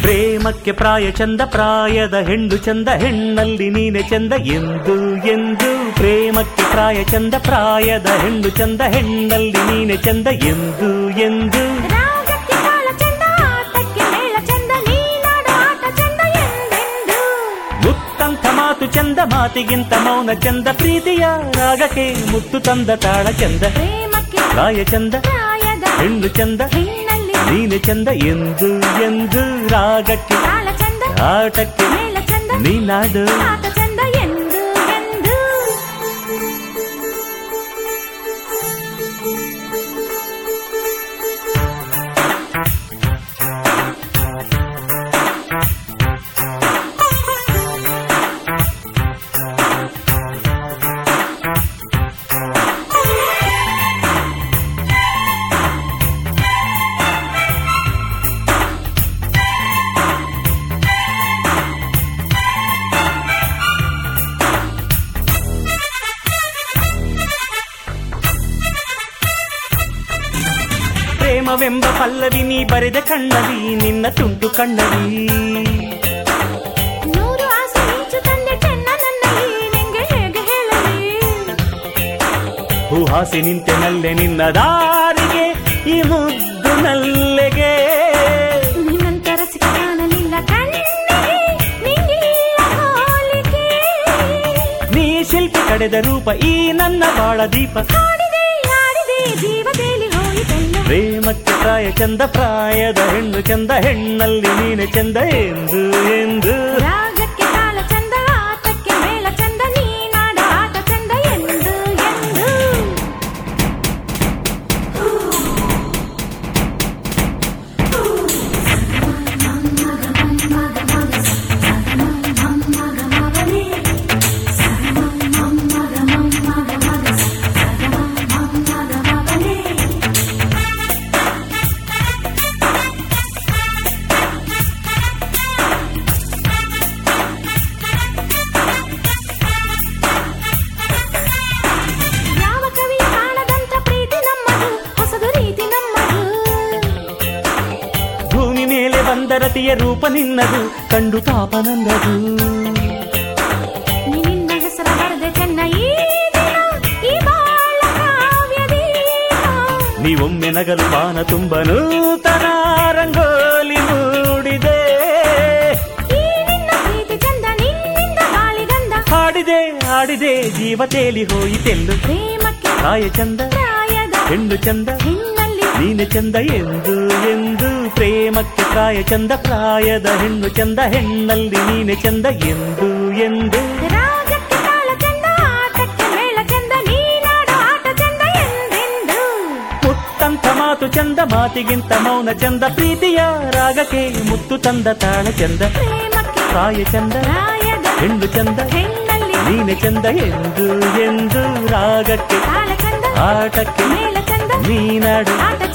ಪ್ರೇಮಕ್ಕೆ ಪ್ರಾಯ ಚಂದ ಪ್ರಾಯದ ಹೆಣ್ಣು ಚಂದ ಹೆಣ್ಣಲ್ಲಿ ನೀನೆ ಚಂದ ಎಂದು ಎಂದು ಪ್ರೇಮಕ್ಕೆ ಪ್ರಾಯ ಚಂದ ಪ್ರಾಯದ ಹೆಣ್ಣು ಚಂದ ಹೆಣ್ಣಲ್ಲಿ ನೀನೆ ಚಂದ ಎಂದು ಎಂದು ರಾಗಕ್ಕೆ ತಾಳ ಚಂದ ಆಟಕ್ಕೆ ಮೇಳ ಚಂದ ನೀನಾಡೋ ಆಟ ಚಂದ ಎಂದೆಂದು ಮುತ್ತಂಥ ಮಾತು ಚಂದ ಮಾತಿಗಿಂತ ಮೌನ ಚಂದ ಪ್ರೀತಿಯ ರಾಗಕ್ಕೆ ಮುತ್ತು ತಂದ ತಾಳ ಚಂದ ಪ್ರೇಮಕ್ಕೆ ಪ್ರಾಯ ಚಂದ ಪ್ರಾಯದ ಹೆಣ್ಣು ಚಂದ ಹೆಣ್ಣಲ್ಲಿ ನೀನೆ ಚಂದ ಎಂದು ಎಂದು ರಾಗಕ್ಕೆ ತಾಳ ಚಂದ ಆಟಕ್ಕೆ ಮೇಳ ಚಂದ ನೀನಾಡು ಆಟ ಚಂದ ಎಂದು ಎಂದು ಪ್ರೇಮವೆಂಬ ಪಲ್ಲವಿ ನೀ ಬರೆದ ಕಣ್ಣವಿ ನಿನ್ನ ತುಂಟು ಕಣ್ಣವಿ ನೂರು ಆಸೆ ಮಿಂಚು ತಂದೆ ಚೆನ್ನ ನನ್ನಲ್ಲಿ ನಿಂಗೆ ಹೇಗೆ ಹೇಳಲಿ ಹೂಹಾಸಿ ನಿಂತೆನಲ್ಲೆ ನಿನ್ನ ದಾರಿಗೆ ಈ ಮುದ್ದು ನಲ್ಲೆಗೆ ನಿನ್ನಂತರ ಸಿಕ್ಕಾನಲಿಲ್ಲ ಕಣ್ಣಿಗೆ ನಿಂಗಿಲ್ಲ ಹೋಲಿಕೆ ನೀ ಶಿಲ್ಪಿ ಕಡೆದ ರೂಪ ಈ ನನ್ನ ಬಾಳ ದೀಪ ಹಾಡಿದೆ ಹಾಡಿದೆ ಜೀವ ತೇಲಿ ಹೋಯಿತೆಲ್ಲ ಪ್ರೇಮಕ್ಕೆ ಪ್ರಾಯ ಚಂದ ಪ್ರಾಯದ ಹೆಣ್ಣು ಚಂದ ಹೆಣ್ಣಲ್ಲಿ ನೀನೆ ಚಂದ ಎಂದು ಎಂದು ರಾಗಕ್ಕೆ ತಾಳ ಚಂದ ಆಟಕ್ಕೆ ಮೇಳ ಚಂದ ನೀನಾಡ ಆಟ ಚಂದ ಎಂದು ಎಂದು ಯಾವ ಕವಿಯ ಕಾಣದಂತ ಪ್ರೀತಿ ನಮ್ಮದು ಹೊಸದು ರೀತಿ ನಮ್ಮದು ಭೂಮಿ ಮೇಲೆ ಬಂದ ರತಿಯ ರೂಪ ನಿನ್ನದು ಕಂಡು ತಾಪ ನಂದದು ನೀ ನಿನ್ನ ಹೆಸರ ಬರೆದೆ ಚೆನ್ನ ಈ ದಿನ ಈ ಬಾಳ ಕಾವ್ಯದೀನ ನೀವೊಮ್ಮೆ ನಗಲು ಬಾನ ತುಂಬ ನೂತನ ರಂಗೋಲಿ ಮೂಡಿದೆ ಈ ನಿನ್ನ ಪ್ರೀತಿ ಚಂದ ನಿನ್ನಿಂದ ಬಾಳಿಗಂಧ ಹಾಡಿದೆ ಹಾಡಿದೆ ಜೀವ ತೇಲಿ ಹೋಯಿತೆಲ್ಲು ಪ್ರೇಮಕ್ಕೆ ಪ್ರಾಯ ಚಂದ ಪ್ರಾಯದ ಹೆಣ್ಣು ಚಂದ ಹೆಣ್ಣಲ್ಲಿ ನೀನೆ ಚಂದ ಎಂದು ಎಂದು ಪ್ರೇಮಕ್ಕೆ ಪ್ರಾಯ ಚಂದ ಪ್ರಾಯದ ಹೆಣ್ಣು ಚಂದ ಹೆಣ್ಣಲ್ಲಿ ನೀನೆ ಚಂದ ಎಂದು ಎಂದು ರಾಗಕ್ಕೆ ತಾಳ ಚಂದ ಆಟಕ್ಕೆ ಮೇಳ ಚಂದ ನೀನಾಡೋ ಆಟ ಚಂದ ಎಂದೆಂದು ಮುತ್ತಂಥ ಮಾತು ಚಂದ ಮಾತಿಗಿಂತ ಮೌನ ಚಂದ ಪ್ರೀತಿಯ ರಾಗಕ್ಕೆ ಮುತ್ತು ತಂದ ತಾಳ ಚಂದ ಪ್ರೇಮಕ್ಕೆ ಪ್ರಾಯ ಚಂದ ಪ್ರಾಯದ ಹೆಣ್ಣು ಚಂದ ಹೆಣ್ಣಲ್ಲಿ ನೀನೆ ಚಂದ ಎಂದು ಎಂದು ರಾಗಕ್ಕೆ ತಾಳ ಚಂದ ಆಟಕ್ಕೆ ಮೇಳ ಚಂದ ನೀನಾಡು ಆಟ